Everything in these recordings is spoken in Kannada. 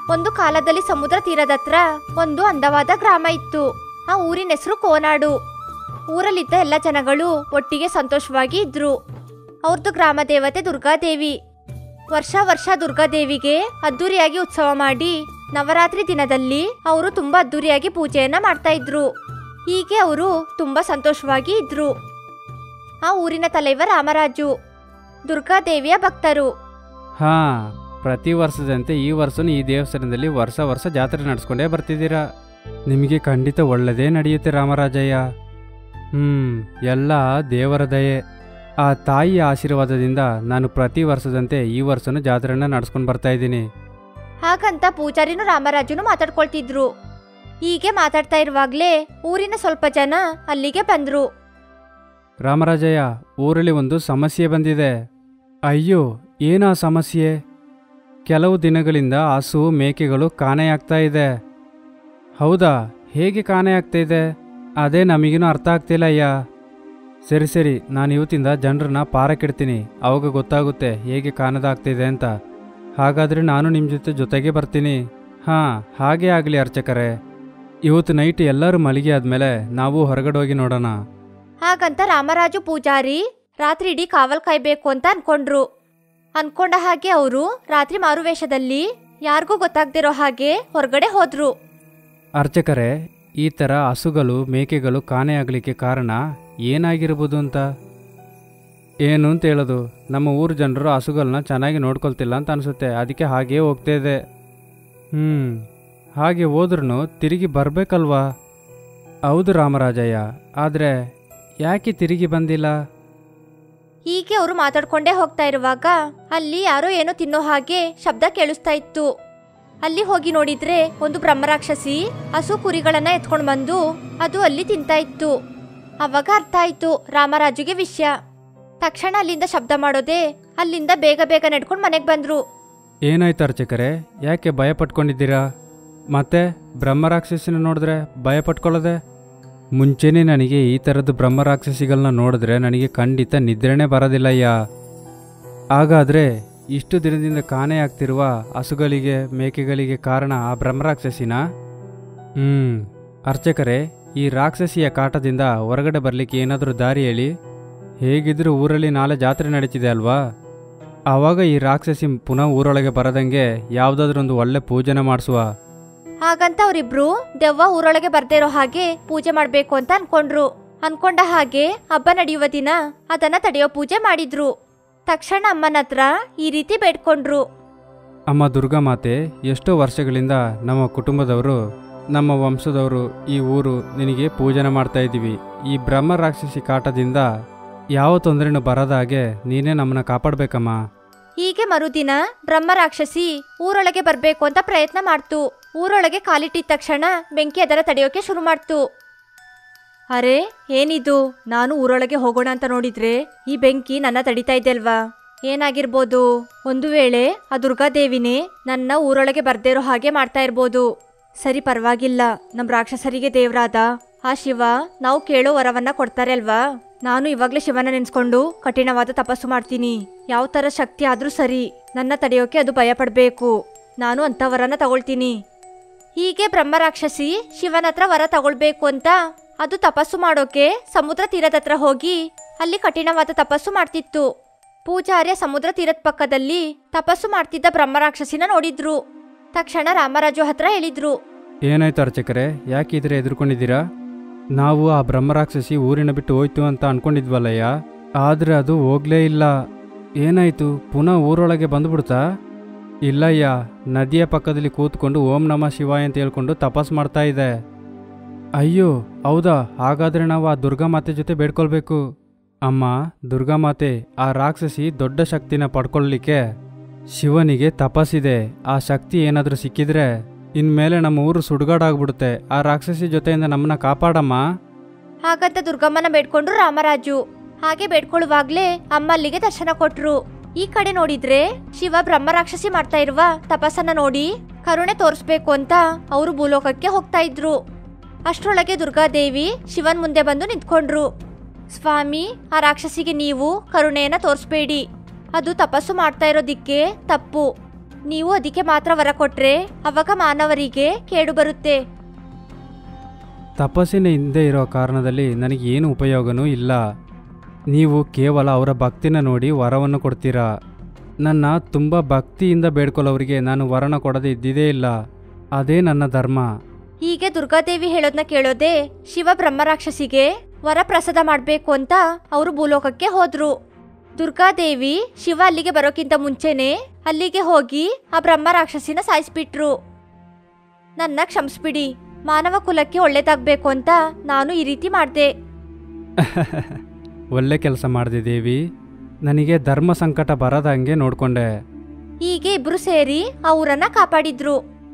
ಒಂದು ಕಾಲದಲ್ಲಿ ಸಮುದ್ರ ತೀರದ ಹತ್ರ ಒಂದು ಅಂದವಾದ ಗ್ರಾಮ ಇತ್ತು ಆ ಊರಿನ ಹೆಸರು ಕೋನಾಡು ಊರಲ್ಲಿದ್ದ ಎಲ್ಲ ಜನಗಳು ಒಟ್ಟಿಗೆ ಸಂತೋಷವಾಗಿ ಇದ್ರು ಅವ್ರದ್ದು ಗ್ರಾಮ ದೇವತೆ ದುರ್ಗಾದೇವಿ ವರ್ಷ ವರ್ಷ ದುರ್ಗಾದೇವಿಗೆ ಅದ್ದೂರಿಯಾಗಿ ಉತ್ಸವ ಮಾಡಿ ನವರಾತ್ರಿ ದಿನದಲ್ಲಿ ಅವರು ತುಂಬಾ ಅದ್ದೂರಿಯಾಗಿ ಪೂಜೆಯನ್ನ ಮಾಡ್ತಾ ಇದ್ರು ಹೀಗೆ ಅವರು ತುಂಬಾ ಸಂತೋಷವಾಗಿ ಇದ್ರು ಆ ಊರಿನ ತಲೈವ ರಾಮರಾಜು ದುರ್ಗಾದೇವಿಯ ಭಕ್ತರು ಹಾ ಪ್ರತಿ ವರ್ಷದಂತೆ ಈ ವರ್ಷನೂ ಈ ದೇವಸ್ಥಾನದಲ್ಲಿ ವರ್ಷ ವರ್ಷ ಜಾತ್ರೆ ನಡೆಸ್ಕೊಂಡೇ ಬರ್ತಿದ್ದೀರಾ ನಿಮಗೆ ಖಂಡಿತ ಒಳ್ಳೆಯದೇ ನಡೆಯುತ್ತೆ ರಾಮರಾಜಯ್ಯ ಹ್ಮ್ ಎಲ್ಲ ದೇವರ ದಯೆ ಆ ತಾಯಿಯ ಆಶೀರ್ವಾದದಿಂದ ನಾನು ಪ್ರತಿ ವರ್ಷದಂತೆ ಈ ವರ್ಷನೂ ಜಾತ್ರೆನ ನಡೆಸ್ಕೊಂಡು ಬರ್ತಾ ಇದ್ದೀನಿ ಹಾಗಂತ ಪೂಜಾರಿನೂ ರಾಮರಾಜುನು ಮಾತಾಡ್ಕೊಳ್ತಿದ್ರು ಹೀಗೆ ಮಾತಾಡ್ತಾ ಇರುವಾಗ್ಲೇ ಊರಿನ ಸ್ವಲ್ಪ ಜನ ಅಲ್ಲಿಗೆ ಬಂದ್ರು ರಾಮರಾಜಯ್ಯ ಊರಲ್ಲಿ ಒಂದು ಸಮಸ್ಯೆ ಬಂದಿದೆ ಅಯ್ಯೋ ಏನಾ ಸಮಸ್ಯೆ ಕೆಲವು ದಿನಗಳಿಂದ ಹಸು ಮೇಕೆಗಳು ಕಾಣೆಯಾಗ್ತಾ ಇದೆ ಹೌದಾ ಹೇಗೆ ಕಾಣೆಯಾಗ್ತಾ ಇದೆ ಅದೇ ನಮಗೇನು ಅರ್ಥ ಆಗ್ತಿಲ್ಲ ಅಯ್ಯ ಸರಿ ಸರಿ ನಾನು ಇವತ್ತಿಂದ ಜನರನ್ನ ಪಾರಕ್ಕಿಡ್ತೀನಿ ಅವಾಗ ಗೊತ್ತಾಗುತ್ತೆ ಹೇಗೆ ಕಾಣದಾಗ್ತಿದೆ ಅಂತ ಹಾಗಾದರೆ ನಾನು ನಿಮ್ಮ ಜೊತೆ ಜೊತೆಗೆ ಬರ್ತೀನಿ ಹಾಂ ಹಾಗೇ ಆಗಲಿ ಅರ್ಚಕರೇ ಇವತ್ತು ನೈಟ್ ಎಲ್ಲರೂ ಮಲಗಿ ಆದಮೇಲೆ ನಾವು ಹೊರಗಡೆ ಹೋಗಿ ನೋಡೋಣ ಹಾಗಂತ ರಾಮರಾಜು ಪೂಜಾರಿ ರಾತ್ರಿ ಇಡೀ ಕಾವಲ್ ಕಾಯ್ಬೇಕು ಅಂತ ಅನ್ಕೊಂಡ್ರು ಅನ್ಕೊಂಡ ಹಾಗೆ ಅವರು ರಾತ್ರಿ ಮಾರುವೇಷದಲ್ಲಿ ಯಾರಿಗೂ ಗೊತ್ತಾಗ್ದಿರೋ ಹಾಗೆ ಹೊರಗಡೆ ಹೋದ್ರು ಅರ್ಚಕರೇ ಈ ಥರ ಹಸುಗಳು ಮೇಕೆಗಳು ಕಾಣೆಯಾಗಲಿಕ್ಕೆ ಕಾರಣ ಏನಾಗಿರ್ಬೋದು ಅಂತ ಏನು ಅಂತ ಹೇಳೋದು ನಮ್ಮ ಊರು ಜನರು ಹಸುಗಳನ್ನ ಚೆನ್ನಾಗಿ ನೋಡ್ಕೊಳ್ತಿಲ್ಲ ಅಂತ ಅನಿಸುತ್ತೆ ಅದಕ್ಕೆ ಹಾಗೇ ಹೋಗ್ತಾ ಇದೆ ಹ್ಞೂ ಹಾಗೆ ಹೋದ್ರೂ ತಿರುಗಿ ಬರಬೇಕಲ್ವಾ ಹೌದು ರಾಮರಾಜಯ್ಯ ಆದರೆ ಯಾಕೆ ತಿರುಗಿ ಬಂದಿಲ್ಲ ಹೀಗೆ ಅವರು ಮಾತಾಡ್ಕೊಂಡೇ ಹೋಗ್ತಾ ಇರುವಾಗ ಅಲ್ಲಿ ಯಾರೋ ಏನೋ ತಿನ್ನೋ ಹಾಗೆ ಶಬ್ದ ಕೇಳಿಸ್ತಾ ಇತ್ತು ಅಲ್ಲಿ ಹೋಗಿ ನೋಡಿದ್ರೆ ಒಂದು ಬ್ರಹ್ಮರಾಕ್ಷಸಿ ಹಸು ಕುರಿಗಳನ್ನ ಎತ್ಕೊಂಡು ಬಂದು ಅದು ಅಲ್ಲಿ ತಿಂತಾ ಇತ್ತು ಅವಾಗ ಅರ್ಥ ಆಯ್ತು ರಾಮರಾಜುಗೆ ವಿಷಯ ತಕ್ಷಣ ಅಲ್ಲಿಂದ ಶಬ್ದ ಮಾಡೋದೆ ಅಲ್ಲಿಂದ ಬೇಗ ಬೇಗ ನಡ್ಕೊಂಡು ಮನೆಗೆ ಬಂದ್ರು ಏನಾಯ್ತು ಅರ್ಚಕರೇ ಯಾಕೆ ಭಯ ಪಟ್ಕೊಂಡಿದ್ದೀರಾ ಮತ್ತೆ ಬ್ರಹ್ಮರಾಕ್ಷಸಿನ ನೋಡಿದ್ರೆ ಭಯ ಪಟ್ಕೊಳ್ಳೋದೆ ಮುಂಚೆನೇ ನನಗೆ ಈ ಥರದ್ದು ಬ್ರಹ್ಮರಾಕ್ಷಸಿಗಳನ್ನ ನೋಡಿದ್ರೆ ನನಗೆ ಖಂಡಿತ ನಿದ್ರೆನೇ ಬರೋದಿಲ್ಲಯ್ಯ ಹಾಗಾದರೆ ಇಷ್ಟು ದಿನದಿಂದ ಕಾಣೆಯಾಗ್ತಿರುವ ಹಸುಗಳಿಗೆ ಮೇಕೆಗಳಿಗೆ ಕಾರಣ ಆ ಬ್ರಹ್ಮರಾಕ್ಷಸಿನ ಹ್ಞೂ ಅರ್ಚಕರೇ ಈ ರಾಕ್ಷಸಿಯ ಕಾಟದಿಂದ ಹೊರಗಡೆ ಬರಲಿಕ್ಕೆ ಏನಾದರೂ ದಾರಿ ಹೇಳಿ ಹೇಗಿದ್ರೂ ಊರಲ್ಲಿ ನಾಳೆ ಜಾತ್ರೆ ನಡೀತಿದೆ ಅಲ್ವಾ ಆವಾಗ ಈ ರಾಕ್ಷಸಿ ಪುನಃ ಊರೊಳಗೆ ಬರದಂಗೆ ಯಾವುದಾದ್ರೂ ಒಂದು ಒಳ್ಳೆ ಪೂಜೆನ ಮಾಡಿಸುವ ಹಾಗಂತ ಅವರಿಬ್ರು ದೆವ್ವ ಊರೊಳಗೆ ಬರ್ದೇ ಇರೋ ಹಾಗೆ ಪೂಜೆ ಮಾಡ್ಬೇಕು ಅಂತ ಅನ್ಕೊಂಡ್ರು ಅನ್ಕೊಂಡ ಹಾಗೆ ಹಬ್ಬ ನಡೆಯುವ ದಿನ ಅದನ್ನ ತಡೆಯೋ ಪೂಜೆ ಮಾಡಿದ್ರು ತಕ್ಷಣ ಅಮ್ಮನ ಹತ್ರ ಈ ರೀತಿ ಬೇಡ್ಕೊಂಡ್ರು ಅಮ್ಮ ದುರ್ಗಾಮಾತೆ ಎಷ್ಟೋ ವರ್ಷಗಳಿಂದ ನಮ್ಮ ಕುಟುಂಬದವರು ನಮ್ಮ ವಂಶದವರು ಈ ಊರು ನಿನಗೆ ಪೂಜನೆ ಮಾಡ್ತಾ ಇದ್ದೀವಿ ಈ ಬ್ರಹ್ಮ ರಾಕ್ಷಸಿ ಕಾಟದಿಂದ ಯಾವ ತೊಂದರೆನೂ ಬರದ ಹಾಗೆ ನೀನೇ ನಮ್ಮನ್ನ ಕಾಪಾಡಬೇಕಮ್ಮ ಹೀಗೆ ಮರುದಿನ ಬ್ರಹ್ಮ ರಾಕ್ಷಸಿ ಊರೊಳಗೆ ಬರ್ಬೇಕು ಅಂತ ಪ್ರಯತ್ನ ಮಾಡ್ತು ಊರೊಳಗೆ ಕಾಲಿಟ್ಟಿದ ತಕ್ಷಣ ಬೆಂಕಿ ಅದರ ತಡೆಯೋಕೆ ಶುರು ಮಾಡ್ತು ಅರೆ ಏನಿದು ನಾನು ಊರೊಳಗೆ ಹೋಗೋಣ ಅಂತ ನೋಡಿದ್ರೆ ಈ ಬೆಂಕಿ ನನ್ನ ತಡಿತಾ ಇದೆ ಅಲ್ವಾ ಏನಾಗಿರ್ಬೋದು ಒಂದು ವೇಳೆ ಆ ದುರ್ಗಾದೇವಿನೇ ನನ್ನ ಊರೊಳಗೆ ಬರ್ದೇ ಇರೋ ಹಾಗೆ ಮಾಡ್ತಾ ಇರ್ಬೋದು ಸರಿ ಪರವಾಗಿಲ್ಲ ನಮ್ ರಾಕ್ಷಸರಿಗೆ ದೇವ್ರಾದ ಆ ಶಿವ ನಾವು ಕೇಳೋ ವರವನ್ನ ಕೊಡ್ತಾರೆ ಅಲ್ವಾ ನಾನು ಇವಾಗ್ಲೇ ಶಿವನ ನೆನ್ಸ್ಕೊಂಡು ಕಠಿಣವಾದ ತಪಸ್ಸು ಮಾಡ್ತೀನಿ ಯಾವ ತರ ಶಕ್ತಿ ಆದ್ರೂ ಸರಿ ನನ್ನ ತಡೆಯೋಕೆ ಅದು ಭಯ ಪಡ್ಬೇಕು ನಾನು ಅಂತ ವರನ ತಗೊಳ್ತೀನಿ ಹೀಗೆ ಬ್ರಹ್ಮರಾಕ್ಷಸಿ ಶಿವನ ಹತ್ರ ವರ ತಗೊಳ್ಬೇಕು ಅಂತ ಅದು ತಪಸ್ಸು ಮಾಡೋಕೆ ಸಮುದ್ರ ತೀರದ ಹತ್ರ ಹೋಗಿ ಅಲ್ಲಿ ಕಠಿಣವಾದ ತಪಸ್ಸು ಮಾಡ್ತಿತ್ತು ಪೂಜಾರ್ಯ ಸಮುದ್ರ ತೀರದ ಪಕ್ಕದಲ್ಲಿ ತಪಸ್ಸು ಮಾಡ್ತಿದ್ದ ಬ್ರಹ್ಮರಾಕ್ಷಸಿನ ನೋಡಿದ್ರು ತಕ್ಷಣ ರಾಮರಾಜು ಹತ್ರ ಹೇಳಿದ್ರು ಏನಾಯ್ತು ಅರ್ಚಕರೇ ಯಾಕೆ ಇದ್ರೆ ಎದುರ್ಕೊಂಡಿದ್ದೀರಾ ನಾವು ಆ ಬ್ರಹ್ಮರಾಕ್ಷಸಿ ಊರಿನ ಬಿಟ್ಟು ಹೋಯ್ತು ಅಂತ ಅನ್ಕೊಂಡಿದ್ವಲ್ಲಯ್ಯ ಆದ್ರೆ ಅದು ಹೋಗ್ಲೇ ಇಲ್ಲ ಏನಾಯ್ತು ಪುನಃ ಊರೊಳಗೆ ಬಂದ್ಬಿಡ್ತಾ ಇಲ್ಲಯ್ಯ ನದಿಯ ಪಕ್ಕದಲ್ಲಿ ಕೂತ್ಕೊಂಡು ಓಂ ನಮ ಶಿವಾಯ ಅಂತ ಹೇಳ್ಕೊಂಡು ತಪಸ್ ಮಾಡ್ತಾ ಇದೆ ಅಯ್ಯೋ ಹೌದಾ ಹಾಗಾದ್ರೆ ನಾವು ಆ ದುರ್ಗಾಮಾತೆ ಜೊತೆ ಬೇಡ್ಕೊಳ್ಬೇಕು ಅಮ್ಮ ದುರ್ಗಾಮಾತೆ ಆ ರಾಕ್ಷಸಿ ದೊಡ್ಡ ಶಕ್ತಿನ ಪಡ್ಕೊಳ್ಳಿಕ್ಕೆ ಶಿವನಿಗೆ ತಪಸ್ಸಿದೆ ಆ ಶಕ್ತಿ ಏನಾದರೂ ಸಿಕ್ಕಿದ್ರೆ ಇನ್ಮೇಲೆ ನಮ್ಮ ಊರು ಸುಡುಗಾಡಾಗ್ಬಿಡುತ್ತೆ ಆ ರಾಕ್ಷಸಿ ಜೊತೆಯಿಂದ ನಮ್ಮನ್ನ ಕಾಪಾಡಮ್ಮ ಹಾಗಂತ ದುರ್ಗಮ್ಮನ ಬೇಡ್ಕೊಂಡ್ರು ರಾಮರಾಜು ಹಾಗೆ ಬೇಡ್ಕೊಳ್ಳುವಾಗ್ಲೇ ಅಮ್ಮ ಅಲ್ಲಿಗೆ ದರ್ಶನ ಕೊಟ್ರು ಈ ಕಡೆ ನೋಡಿದ್ರೆ ಶಿವ ಬ್ರಹ್ಮರಾಕ್ಷಸಿ ಮಾಡ್ತಾ ಇರುವ ತಪಸ್ಸನ್ನ ನೋಡಿ ಕರುಣೆ ತೋರಿಸ್ಬೇಕು ಅಂತ ಅವರು ಭೂಲೋಕಕ್ಕೆ ಹೋಗ್ತಾ ಇದ್ರು ಅಷ್ಟ್ರೊಳಗೆ ದುರ್ಗಾದೇವಿ ಶಿವನ್ ಮುಂದೆ ಬಂದು ನಿಂತ್ಕೊಂಡ್ರು ಸ್ವಾಮಿ ಆ ರಾಕ್ಷಸಿಗೆ ನೀವು ಕರುಣೆಯನ್ನ ತೋರಿಸ್ಬೇಡಿ ಅದು ತಪಸ್ಸು ಮಾಡ್ತಾ ಇರೋದಿಕ್ಕೆ ತಪ್ಪು ನೀವು ಅದಕ್ಕೆ ಮಾತ್ರ ವರ ಕೊಟ್ರೆ ಅವಾಗ ಮಾನವರಿಗೆ ಕೇಡು ಬರುತ್ತೆ ತಪಸ್ಸಿನ ಹಿಂದೆ ಇರೋ ಕಾರಣದಲ್ಲಿ ನನಗೆ ಏನು ಉಪಯೋಗನೂ ಇಲ್ಲ ನೀವು ಕೇವಲ ಅವರ ಭಕ್ತಿನ ನೋಡಿ ವರವನ್ನು ಕೊಡ್ತೀರಾ ನನ್ನ ತುಂಬ ಭಕ್ತಿಯಿಂದ ಬೇಡ್ಕೊಳ್ಳೋರಿಗೆ ನಾನು ವರನ ಕೊಡದೆ ಇದ್ದಿದೇ ಇಲ್ಲ ಅದೇ ನನ್ನ ಧರ್ಮ ಹೀಗೆ ದುರ್ಗಾದೇವಿ ಹೇಳೋದ್ನ ಕೇಳೋದೆ ಶಿವ ಬ್ರಹ್ಮರಾಕ್ಷಸಿಗೆ ವರ ಪ್ರಸಾದ ಮಾಡ್ಬೇಕು ಅಂತ ಅವರು ಭೂಲೋಕಕ್ಕೆ ಹೋದ್ರು ದುರ್ಗಾದೇವಿ ಶಿವ ಅಲ್ಲಿಗೆ ಬರೋಕ್ಕಿಂತ ಮುಂಚೆನೆ ಅಲ್ಲಿಗೆ ಹೋಗಿ ಆ ಬ್ರಹ್ಮ ರಾಕ್ಷಸಿನ ಸಾಯಿಸ್ಬಿಟ್ರು ನನ್ನ ಕ್ಷಮಿಸ್ಬಿಡಿ ಮಾನವ ಕುಲಕ್ಕೆ ಒಳ್ಳೇದಾಗ್ಬೇಕು ಅಂತ ನಾನು ಈ ರೀತಿ ಮಾಡ್ದೆ ಒಳ್ಳೆ ಕೆಲಸ ಮಾಡಿದೆ ದೇವಿ ನನಗೆ ಧರ್ಮ ಸಂಕಟ ಬರದಂಗೆ ನೋಡ್ಕೊಂಡೆ ಹೀಗೆ ಇಬ್ರು ಸೇರಿ ಆ ಊರನ್ನ ಕಾಪಾಡಿದ್ರು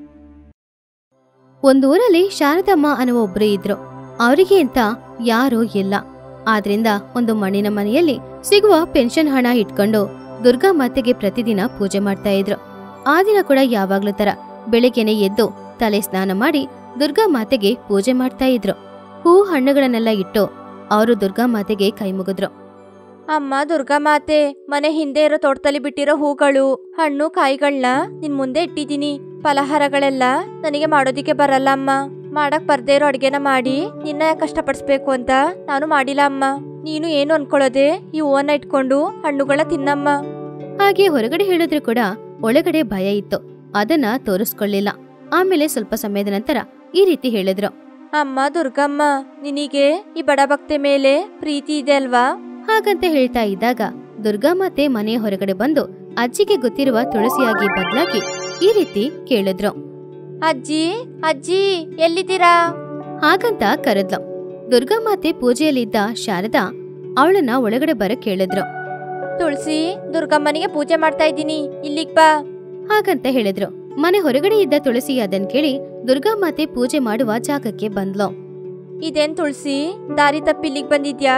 ಒಂದೂರಲ್ಲಿ ಶಾರದಮ್ಮ ಅನ್ನುವ ಒಬ್ರು ಇದ್ರು ಅವರಿಗೆ ಅಂತ ಯಾರೂ ಇಲ್ಲ ಆದ್ರಿಂದ ಒಂದು ಮಣ್ಣಿನ ಮನೆಯಲ್ಲಿ ಸಿಗುವ ಪೆನ್ಷನ್ ಹಣ ಇಟ್ಕೊಂಡು ದುರ್ಗಾ ಮಾತೆಗೆ ಪ್ರತಿದಿನ ಪೂಜೆ ಮಾಡ್ತಾ ಇದ್ರು ಆ ದಿನ ಕೂಡ ಯಾವಾಗ್ಲೂ ತರ ಬೆಳಿಗ್ಗೆನೆ ಎದ್ದು ತಲೆ ಸ್ನಾನ ಮಾಡಿ ದುರ್ಗಾ ಮಾತೆಗೆ ಪೂಜೆ ಮಾಡ್ತಾ ಇದ್ರು ಹೂ ಹಣ್ಣುಗಳನ್ನೆಲ್ಲ ಇಟ್ಟು ಅವರು ದುರ್ಗಾ ಮಾತೆಗೆ ಕೈ ಮುಗಿದ್ರು ಅಮ್ಮ ದುರ್ಗಾ ಮಾತೆ ಮನೆ ಹಿಂದೆ ಇರೋ ತೋಟದಲ್ಲಿ ಬಿಟ್ಟಿರೋ ಹೂಗಳು ಹಣ್ಣು ಕಾಯಿಗಳನ್ನ ನಿನ್ ಮುಂದೆ ಇಟ್ಟಿದ್ದೀನಿ ಫಲಹಾರಗಳೆಲ್ಲ ನನಗೆ ಮಾಡೋದಿಕ್ಕೆ ಬರಲ್ಲ ಅಮ್ಮ ಮಾಡಕ್ ಬರ್ದೇ ಇರೋ ಅಡ್ಗೆನ ಮಾಡಿ ನಿನ್ನ ಯಾಕೆ ಕಷ್ಟಪಡಿಸ್ಬೇಕು ಅಂತ ನಾನು ಮಾಡಿಲ್ಲ ಅಮ್ಮ ನೀನು ಏನು ಅನ್ಕೊಳ್ಳೋದೆ ಈ ಹೂವನ್ನ ಇಟ್ಕೊಂಡು ಹಣ್ಣುಗಳ ತಿನ್ನಮ್ಮ ಹಾಗೆ ಹೊರಗಡೆ ಹೇಳಿದ್ರು ಕೂಡ ಒಳಗಡೆ ಭಯ ಇತ್ತು ಅದನ್ನ ತೋರಿಸ್ಕೊಳ್ಳಿಲ್ಲ ಆಮೇಲೆ ಸ್ವಲ್ಪ ಸಮಯದ ನಂತರ ಈ ರೀತಿ ಹೇಳಿದ್ರು ಅಮ್ಮ ದುರ್ಗಮ್ಮ ನಿನಗೆ ಈ ಬಡಭಕ್ತೆ ಮೇಲೆ ಪ್ರೀತಿ ಇದೆ ಅಲ್ವಾ ಹಾಗಂತ ಹೇಳ್ತಾ ಇದ್ದಾಗ ದುರ್ಗಾಮಾತೆ ಮನೆ ಹೊರಗಡೆ ಬಂದು ಅಜ್ಜಿಗೆ ಗೊತ್ತಿರುವ ತುಳಸಿಯಾಗಿ ಬದಲಾಗಿ ಈ ರೀತಿ ಕೇಳಿದ್ರು ಅಜ್ಜಿ ಅಜ್ಜಿ ಎಲ್ಲಿದ್ದೀರಾ ಹಾಗಂತ ಕರೆದ್ಲು ದುರ್ಗಾಮಾತೆ ಪೂಜೆಯಲ್ಲಿದ್ದ ಶಾರದಾ ಅವಳನ್ನ ಒಳಗಡೆ ಬರ ಕೇಳಿದ್ರು ತುಳಸಿ ದುರ್ಗಮ್ಮನಿಗೆ ಪೂಜೆ ಮಾಡ್ತಾ ಇದ್ದೀನಿ ಇಲ್ಲಿಗ್ ಬಾ ಹಾಗಂತ ಹೇಳಿದ್ರು ಮನೆ ಹೊರಗಡೆ ಇದ್ದ ತುಳಸಿ ಅದನ್ ಕೇಳಿ ದುರ್ಗಾಮಾತೆ ಪೂಜೆ ಮಾಡುವ ಜಾಗಕ್ಕೆ ಬಂದ್ಲು ಇದೇನ್ ತುಳಸಿ ದಾರಿ ತಪ್ಪಿ ಇಲ್ಲಿಗ್ ಬಂದಿದ್ಯಾ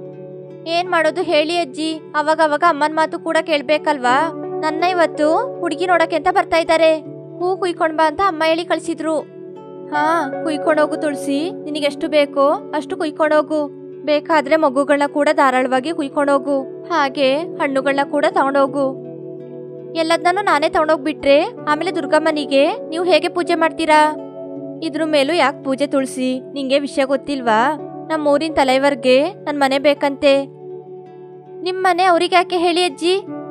ಏನ್ ಮಾಡೋದು ಹೇಳಿ ಅಜ್ಜಿ ಅವಾಗ ಅವಾಗ ಅಮ್ಮನ್ ಮಾತು ಕೂಡ ಕೇಳ್ಬೇಕಲ್ವಾ ನನ್ನ ಇವತ್ತು ಹುಡುಗಿ ನೋಡಕ್ಕೆ ಅಂತ ಬರ್ತಾ ಇದ್ದಾರೆ ಹೂ ಕುಯ್ಕೊಂಡ್ ಬಾ ಅಂತ ಅಮ್ಮ ಹೇಳಿ ಕಳ್ಸಿದ್ರು ಹಾ ಕುಯ್ಕೊಂಡೋಗು ತುಳಸಿ ನಿನಗೆಷ್ಟು ಬೇಕೋ ಅಷ್ಟು ಕುಯ್ಕೊಂಡೋಗು ಬೇಕಾದ್ರೆ ಮಗುಗಳನ್ನ ಕೂಡ ಧಾರಾಳವಾಗಿ ಕುಯ್ಕೊಂಡೋಗು ಹಾಗೆ ಹಣ್ಣುಗಳನ್ನ ಕೂಡ ತಗೊಂಡೋಗು ಎಲ್ಲದನ್ನೂ ನಾನೇ ತಗೊಂಡೋಗ್ಬಿಟ್ರೆ ಆಮೇಲೆ ದುರ್ಗಮ್ಮನಿಗೆ ನೀವು ಹೇಗೆ ಪೂಜೆ ಮಾಡ್ತೀರಾ ಇದ್ರ ಮೇಲೂ ಯಾಕೆ ಪೂಜೆ ತುಳಸಿ ನಿಂಗೆ ವಿಷಯ ಗೊತ್ತಿಲ್ವಾ ನಮ್ಮ ಊರಿನ ತಲೆವರ್ಗೆ ನನ್ನ ಮನೆ ಬೇಕಂತೆ ನಿಮ್ಮ ಮನೆ ಅವ್ರಿಗೆ ಯಾಕೆ ಹೇಳಿ ಅಜ್ಜಿ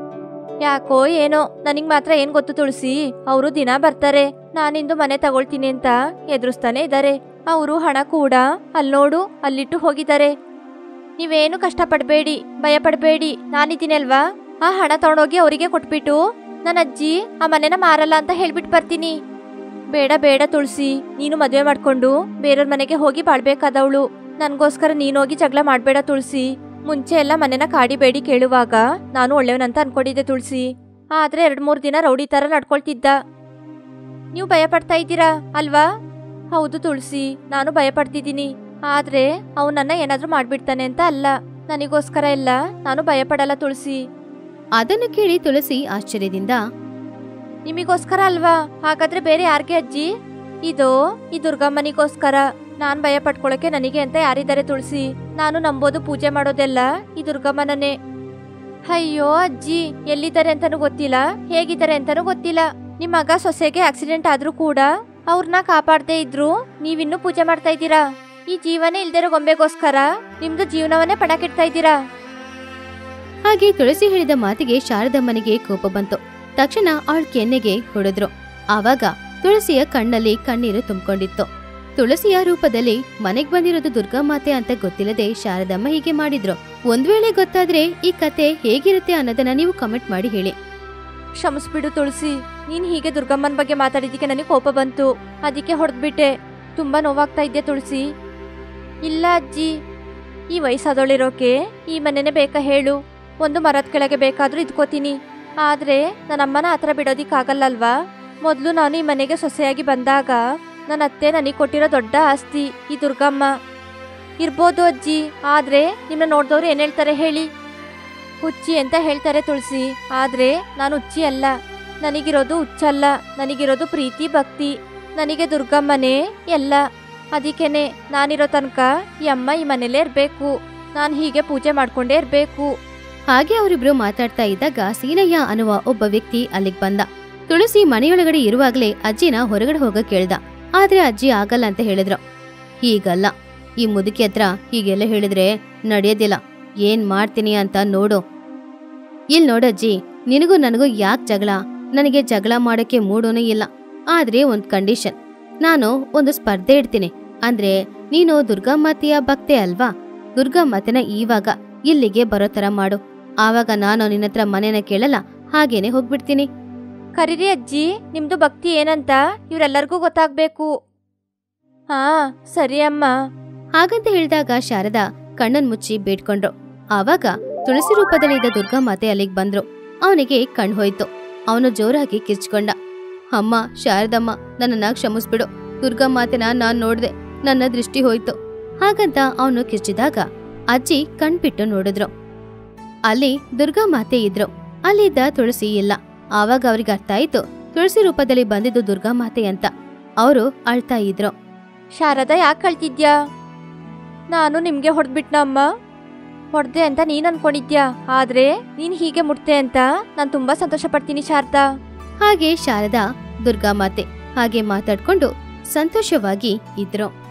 ಯಾಕೋ ಏನೋ ನನಗೆ ಮಾತ್ರ ಏನ್ ಗೊತ್ತು ತುಳಸಿ ಅವರು ದಿನ ಬರ್ತಾರೆ ನಾನಿಂದು ಮನೆ ತಗೊಳ್ತೀನಿ ಅಂತ ಎದುರಿಸ್ತಾನೆ ಇದ್ದಾರೆ ಅವರು ಹಣ ಕೂಡ ಅಲ್ಲಿ ನೋಡು ಅಲ್ಲಿಟ್ಟು ಹೋಗಿದ್ದಾರೆ ನೀವೇನು ಕಷ್ಟಪಡಬೇಡಿ ಭಯ ಪಡಬೇಡಿ ನಾನಿದ್ದೀನಿ ಅಲ್ವಾ ಆ ಹಣ ತಗೊಂಡೋಗಿ ಅವರಿಗೆ ಕೊಟ್ಬಿಟ್ಟು ನನ್ನ ಅಜ್ಜಿ ಆ ಮನೆನ ಮಾರಲ್ಲ ಅಂತ ಹೇಳ್ಬಿಟ್ಟು ಬರ್ತೀನಿ ಬೇಡ ಬೇಡ ತುಳಸಿ ನೀನು ಮದುವೆ ಮಾಡ್ಕೊಂಡು ಬೇರೆಯವ್ರ ಮನೆಗೆ ಹೋಗಿ ಬಾಳ್ಬೇಕಾದವಳು ನನ್ಗೋಸ್ಕರ ನೀನೋಗಿ ಜಗಳ ಮಾಡ್ಬೇಡ ತುಳಸಿ ಮುಂಚೆ ಎಲ್ಲ ಮನೆನ ಕಾಡಿಬೇಡಿ ಕೇಳುವಾಗ ನಾನು ಒಳ್ಳೆಯವನಂತ ಅನ್ಕೊಂಡಿದ್ದೆ ತುಳಸಿ ಆದ್ರೆ ಎರಡ್ ಮೂರ್ ದಿನ ರೌಡಿ ತರ ನಡ್ಕೊಳ್ತಿದ್ದ ನೀವು ಭಯ ಪಡ್ತಾ ಇದ್ದೀರಾ ಅಲ್ವಾ ಹೌದು ತುಳಸಿ ನಾನು ಭಯ ಪಡ್ತಿದ್ದೀನಿ ಆದ್ರೆ ಅವನನ್ನ ಏನಾದ್ರೂ ಮಾಡ್ಬಿಡ್ತಾನೆ ಅಂತ ಅಲ್ಲ ನನಗೋಸ್ಕರ ಎಲ್ಲ ನಾನು ಭಯ ಪಡಲ್ಲ ತುಳಸಿ ಅದನ್ನು ಕೇಳಿ ತುಳಸಿ ಆಶ್ಚರ್ಯದಿಂದ ನಿಮಿಗೋಸ್ಕರ ಅಲ್ವಾ ಹಾಗಾದ್ರೆ ಬೇರೆ ಯಾರ್ಗೆ ಅಜ್ಜಿ ಇದು ಈ ದುರ್ಗಮ್ಮನಿಗೋಸ್ಕರ ನಾನ್ ಭಯ ಪಡ್ಕೊಳಕ್ಕೆ ನನಗೆ ಅಂತ ಯಾರಿದ್ದಾರೆ ತುಳಸಿ ನಾನು ನಂಬೋದು ಪೂಜೆ ಮಾಡೋದೆಲ್ಲ ಈ ದುರ್ಗಮ್ಮನನ್ನೇ ಅಯ್ಯೋ ಅಜ್ಜಿ ಎಲ್ಲಿದ್ದಾರೆ ಅಂತಾನೂ ಗೊತ್ತಿಲ್ಲ ಹೇಗಿದ್ದಾರೆ ಅಂತಾನೂ ಗೊತ್ತಿಲ್ಲ ನಿಮ್ ಮಗ ಸೊಸೆಗೆ ಆಕ್ಸಿಡೆಂಟ್ ಆದ್ರೂ ಕೂಡ ಅವ್ರನ್ನ ಕಾಪಾಡದೇ ಇದ್ರು ನೀವಿನ್ನೂ ಪೂಜೆ ಮಾಡ್ತಾ ಇದ್ದೀರಾ ಈ ಜೀವನೇ ಇಲ್ದಿರೋ ಗೊಂಬೆಗೋಸ್ಕರ ನಿಮ್ದು ಜೀವನವನ್ನೇ ಪಣಕ್ಕಿಡ್ತಾ ಇದ್ದೀರಾ ಹಾಗೆ ತುಳಸಿ ಹೇಳಿದ ಮಾತಿಗೆ ಶಾರದಮ್ಮನಿಗೆ ಕೋಪ ಬಂತು ತಕ್ಷಣ ಅವಳ ಕೆನ್ನೆಗೆ ಹೊಡೆದ್ರು ಆವಾಗ ತುಳಸಿಯ ಕಣ್ಣಲ್ಲಿ ಕಣ್ಣೀರು ತುಂಬಿಕೊಂಡಿತ್ತು ತುಳಸಿಯ ರೂಪದಲ್ಲಿ ಮನೆಗ್ ಬಂದಿರೋದು ದುರ್ಗಾಮಾತೆ ಅಂತ ಗೊತ್ತಿಲ್ಲದೆ ಶಾರದಮ್ಮ ಹೀಗೆ ಮಾಡಿದ್ರು ಒಂದ್ ವೇಳೆ ಗೊತ್ತಾದ್ರೆ ಈ ಕತೆ ಹೇಗಿರುತ್ತೆ ಅನ್ನೋದನ್ನ ನೀವು ಕಮೆಂಟ್ ಮಾಡಿ ಹೇಳಿ ಕ್ಷಮಿಸ್ಬಿಡು ತುಳಸಿ ನೀನ್ ಹೀಗೆ ದುರ್ಗಮ್ಮನ ಬಗ್ಗೆ ಮಾತಾಡಿದ್ದಕ್ಕೆ ನನಗೆ ಕೋಪ ಬಂತು ಅದಕ್ಕೆ ಹೊಡೆದ್ಬಿಟ್ಟೆ ತುಂಬಾ ನೋವಾಗ್ತಾ ಇದ್ದೆ ತುಳಸಿ ಇಲ್ಲ ಅಜ್ಜಿ ಈ ವಯಸ್ಸಾದವಳಿರೋಕೆ ಈ ಮನೆನೇ ಬೇಕಾ ಹೇಳು ಒಂದು ಮರದ ಕೆಳಗೆ ಬೇಕಾದ್ರೂ ಇದ್ಕೋತೀನಿ ಆದ್ರೆ ನನ್ನಮ್ಮನ ಆ ಥರ ಬಿಡೋದಿಕ್ಕಾಗಲ್ಲಲ್ವಾ ಮೊದಲು ನಾನು ಈ ಮನೆಗೆ ಸೊಸೆಯಾಗಿ ಬಂದಾಗ ನನ್ನ ಅತ್ತೆ ನನಗೆ ಕೊಟ್ಟಿರೋ ದೊಡ್ಡ ಆಸ್ತಿ ಈ ದುರ್ಗಮ್ಮ ಇರ್ಬೋದು ಅಜ್ಜಿ ಆದ್ರೆ ನಿಮ್ಮನ್ನ ನೋಡ್ದವ್ರು ಏನ್ ಹೇಳ್ತಾರೆ ಹೇಳಿ ಹುಚ್ಚಿ ಅಂತ ಹೇಳ್ತಾರೆ ತುಳಸಿ ಆದ್ರೆ ನಾನು ಹುಚ್ಚಿ ಅಲ್ಲ ನನಗಿರೋದು ಹುಚ್ಚಲ್ಲ ನನಗಿರೋದು ಪ್ರೀತಿ ಭಕ್ತಿ ನನಗೆ ದುರ್ಗಮ್ಮನೇ ಎಲ್ಲ ಅದಕ್ಕೇನೆ ನಾನಿರೋ ತನಕ ಈ ಅಮ್ಮ ಈ ಮನೇಲೇ ಇರಬೇಕು ನಾನು ಹೀಗೆ ಪೂಜೆ ಮಾಡ್ಕೊಂಡೇ ಇರಬೇಕು ಹಾಗೆ ಅವರಿಬ್ರು ಮಾತಾಡ್ತಾ ಇದ್ದಾಗ ಸೀನಯ್ಯ ಅನ್ನುವ ಒಬ್ಬ ವ್ಯಕ್ತಿ ಅಲ್ಲಿಗ್ ಬಂದ ತುಳಸಿ ಮನೆಯೊಳಗಡೆ ಇರುವಾಗಲೇ ಅಜ್ಜಿನ ಹೊರಗಡೆ ಹೋಗಕ್ ಕೇಳ್ದ ಆದ್ರೆ ಅಜ್ಜಿ ಆಗಲ್ಲ ಅಂತ ಹೇಳಿದ್ರು ಹೀಗಲ್ಲ ಈ ಮುದುಕಿ ಹತ್ರ ಹೀಗೆಲ್ಲ ಹೇಳಿದ್ರೆ ನಡೆಯೋದಿಲ್ಲ ಏನ್ ಮಾಡ್ತೀನಿ ಅಂತ ನೋಡು ಇಲ್ ನೋಡಜ್ಜಿ ನಿನಗೂ ನನಗೂ ಯಾಕೆ ಜಗಳ ನನಗೆ ಜಗಳ ಮಾಡೋಕೆ ಮೂಡೋನೂ ಇಲ್ಲ ಆದ್ರೆ ಒಂದ್ ಕಂಡೀಷನ್ ನಾನು ಒಂದು ಸ್ಪರ್ಧೆ ಇಡ್ತೀನಿ ಅಂದ್ರೆ ನೀನು ದುರ್ಗಾಮಾತೆಯ ಭಕ್ತೆ ಅಲ್ವಾ ದುರ್ಗಾಮಾತೆನ ಇವಾಗ ಇಲ್ಲಿಗೆ ಬರೋ ತರ ಮಾಡು ಆವಾಗ ನಾನು ನಿನ್ನ ಹತ್ರ ಮನೆನ ಕೇಳಲ್ಲ ಹಾಗೇನೆ ಹೋಗ್ಬಿಡ್ತೀನಿ ಕರೀರಿ ಅಜ್ಜಿ ನಿಮ್ದು ಭಕ್ತಿ ಏನಂತ ಇವ್ರೆಲ್ಲರಿಗೂ ಗೊತ್ತಾಗ್ಬೇಕು ಹಾ ಸರಿ ಅಮ್ಮ ಹಾಗಂತ ಹೇಳಿದಾಗ ಶಾರದಾ ಕಣ್ಣನ್ ಮುಚ್ಚಿ ಬೇಡ್ಕೊಂಡ್ರು ಆವಾಗ ತುಳಸಿ ರೂಪದಲ್ಲಿದ್ದ ದುರ್ಗಾಮಾತೆ ಅಲ್ಲಿಗೆ ಬಂದ್ರು ಅವನಿಗೆ ಕಣ್ ಹೋಯ್ತು ಅವನು ಜೋರಾಗಿ ಕಿರ್ಚ್ಕೊಂಡ ಅಮ್ಮ ಶಾರದಮ್ಮ ನನ್ನನ್ನ ಕ್ಷಮಿಸ್ಬಿಡು ದುರ್ಗಾಮಾತೆನ ನಾನ್ ನೋಡ್ದೆ ನನ್ನ ದೃಷ್ಟಿ ಹೋಯ್ತು ಹಾಗಂತ ಅವನು ಕಿರ್ಚಿದಾಗ ಅಜ್ಜಿ ಕಣ್ಬಿಟ್ಟು ನೋಡಿದ್ರು ಅಲ್ಲಿ ದುರ್ಗಾಮಾತೆ ಇದ್ರು ಅಲ್ಲಿದ್ದ ತುಳಸಿ ಇಲ್ಲ ಆವಾಗ ಅವ್ರಿಗೆ ಅರ್ಥ ಆಯ್ತು ತುಳಸಿ ರೂಪದಲ್ಲಿ ಬಂದಿದ್ದು ದುರ್ಗಾಮಾತೆ ಅಂತ ಅವರು ಅಳ್ತಾ ಇದ್ರು ಶಾರದಾ ಯಾಕೆ ಕಳ್ತಿದ್ಯಾ ನಾನು ನಿಮ್ಗೆ ಹೊಡೆದ್ಬಿಟ್ನ ಅಮ್ಮ ಹೊಡೆದೆ ಅಂತ ನೀನ್ ಅನ್ಕೊಂಡಿದ್ಯಾ ಆದ್ರೆ ನೀನ್ ಹೀಗೆ ಮುಟ್ತೆ ಅಂತ ನಾನು ತುಂಬಾ ಸಂತೋಷ ಪಡ್ತೀನಿ ಶಾರದಾ ಹಾಗೆ ಶಾರದಾ ದುರ್ಗಾಮಾತೆ ಹಾಗೆ ಮಾತಾಡ್ಕೊಂಡು ಸಂತೋಷವಾಗಿ ಇದ್ರು